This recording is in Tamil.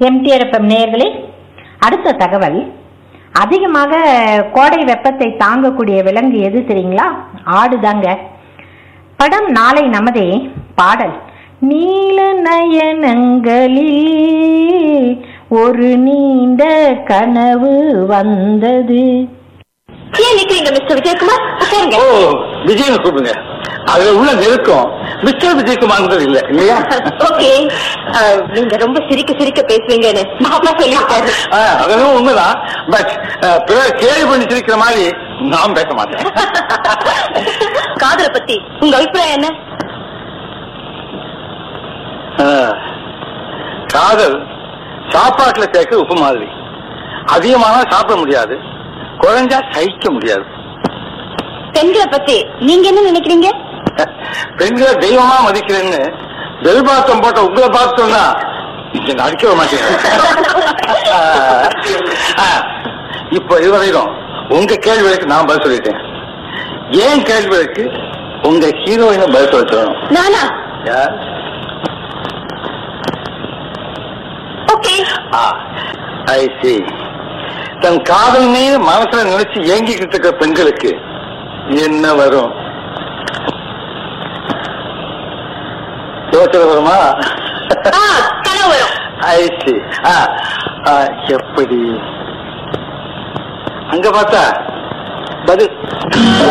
எம்டிஆர்எஃப்எம் நேயர்களே அடுத்த தகவல் அதிகமாக கோடை வெப்பத்தை தாங்கக்கூடிய விலங்கு எது தெரியுங்களா ஆடுதாங்க படம் நாளை நமதே பாடல் நீல நயனங்களில் ஒரு நீண்ட கனவு வந்தது ஏன் நிக்கிறீங்க மிஸ்டர் விஜயகுமார் உட்காருங்க ஓ விஜயனை கூப்பிடுங்க அதுல உள்ள நெருக்கம் மிஸ்டர் விஜயகுமார் இல்ல இல்லையா ஓகே நீங்க ரொம்ப சிரிக்க சிரிக்க பேசுவீங்கன்னு மாமா சொல்லியிருக்காரு ஆ, அதெல்லாம் உண்மைதான் பட் பிறர் கேள்வி பண்ணி சிரிக்கிற மாதிரி நான் பேச மாட்டேன் காதலை பத்தி உங்க அபிப்பிராயம் என்ன ஆ, காதல் சாப்பாட்டுல சேர்க்க உப்பு மாதிரி அதிகமானா சாப்பிட முடியாது குறைஞ்சா சகிக்க முடியாது பெண்களை பத்தி நீங்க என்ன நினைக்கிறீங்க பெண்களை தெய்வமா மதிக்கிறேன்னு வெல்பாத்தம் போட்ட உங்களை பார்த்தோம்னா நீங்க நடிக்க மாட்டீங்க ஆ, ஆ, இப்போ இதுவரையிலும் உங்க கேள்விகளுக்கு நான் பதில் சொல்லிட்டேன் ஏன் கேள்விகளுக்கு உங்க ஹீரோயினை பதில் சொல்ல சொல்லணும் நானா யார்? ஓகே ஐ see தன் காதல் மீது மனசுல நினைச்சு ஏங்கிக்கிட்டு இருக்கிற பெண்களுக்கு என்ன வரும் யோசனை வருமா கனவு வரும் ஐ see ஆ, ஆ, எப்படி அங்க பார்த்தா பதில்